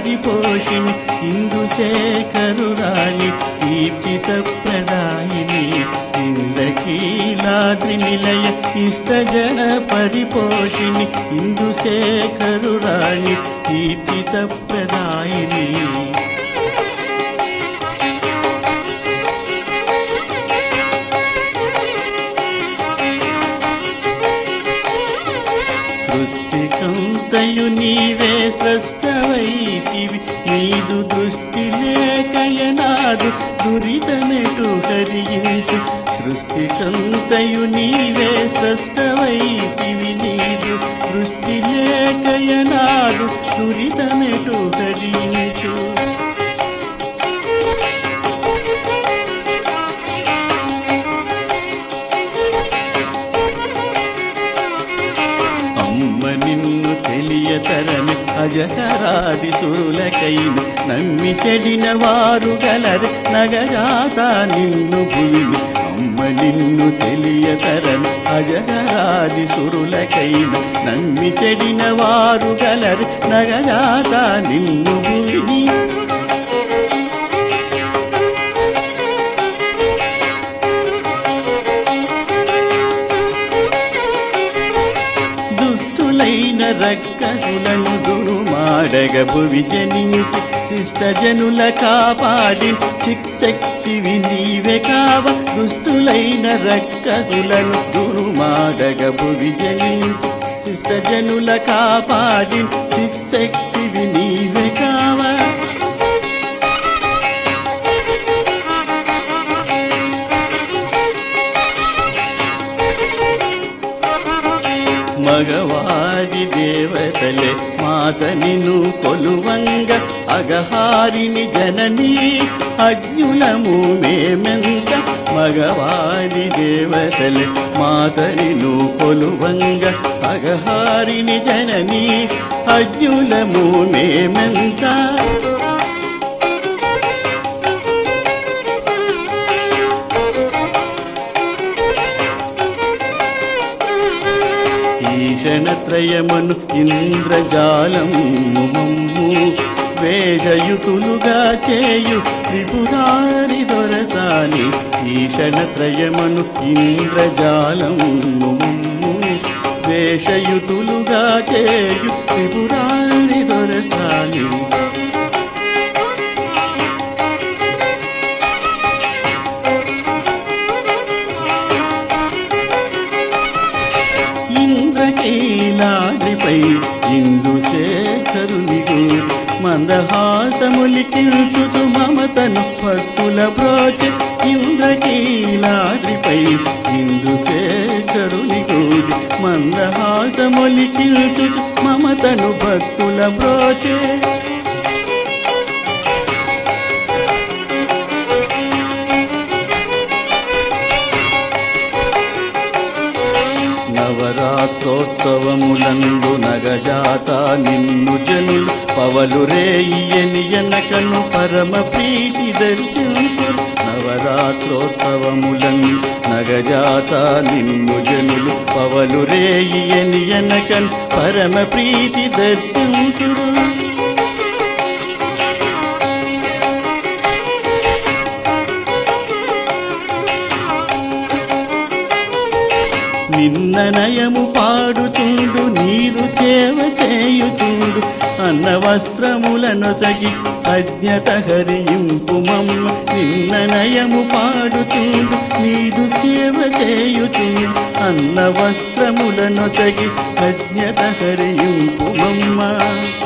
పరిపోషిణి ఇందుశేఖరురాణి దీప్తిత ప్రదాయిని ఇంద్రకీలాద్రి నిలయ ఇష్టజన పరిపోషిణి ఇందుశేఖరురాణి దీప్తిత ప్రదాయిని సృష్టికంతయు నీవే స్రష్టవైతివి నీదు దృష్టి లేకయనాదు దురితమెటు హరించు సృష్టికంతయు నీవే స్రష్టవైతివి నీదు దృష్టి లేకయనాదు దురితమెటు హరించు అమ్మ నిన్ను తెలియతరని అజహరాది సురులకైన నమ్మి చెడిన వారు గలరు నగజాత నిన్ను భువిని అమ్మ నిన్ను తెలియతరని అజహరాది సురులకైన నమ్మి చెడిన వారు గలరు నగజాత నిన్ను భువిని దుష్టులైన రక్కసులను దురుమాడగ భువి జనించి శిష్టజనుల కాపాడి చిక్శక్తివి నీవే కావ దుష్టులైన రక్కసులను దురుమాడగ భువి జనించి శిష్టజనుల కాపాడి చిక్శక్తివి నీవే కావా మగవాది దేవతలే మాత నిన్ను కొలువంగ అగహారిని జనని అజ్ఞులము మేమెంత మగవాది దేవతలే మాత నిన్ను కొలువంగ అగహారిని జనని అజ్ఞులము మేమెంత ఈషణత్రయమను ఇంద్రజాలము మమ్ము వేషయుతులుగా చేయు త్రిపురారి దొరసాని ఈషణత్రయమను ఇంద్రజాలము మమ్ము వేషయుతులుగా చేయు త్రిపురారి దొరసాని ఇంద్రకీలాద్రిపై ఇందుశేఖరునిగు మందహాసములికించుచు మమతను భక్తుల బ్రోచె ఇంద్రకీలాద్రిపై ఇందుశేఖరునిగు మందహాసములికించుచు మమతను భక్తుల బ్రోచే నవరాత్రోత్సవములందు నగజాత నిన్ను జనులు పవలు రేయని ఎనకను పరమ ప్రీతి దర్శింపు నవరాత్రోత్సవములందు నగజాత నిన్ను జనులు పవలు రేయని ఎనకను పరమ ప్రీతి దర్శింతురు నిన్న నయము పాడుచుండు నీరు సేవ చేయుచుండు అన్న వస్త్రములనొసగి అజ్ఞత హరింపు మమ్మ నిన్న నయము పాడుచుండు నీరు సేవ చేయుచుండు అన్న వస్త్రములనొసగి అజ్ఞత హరింపు మమ్మ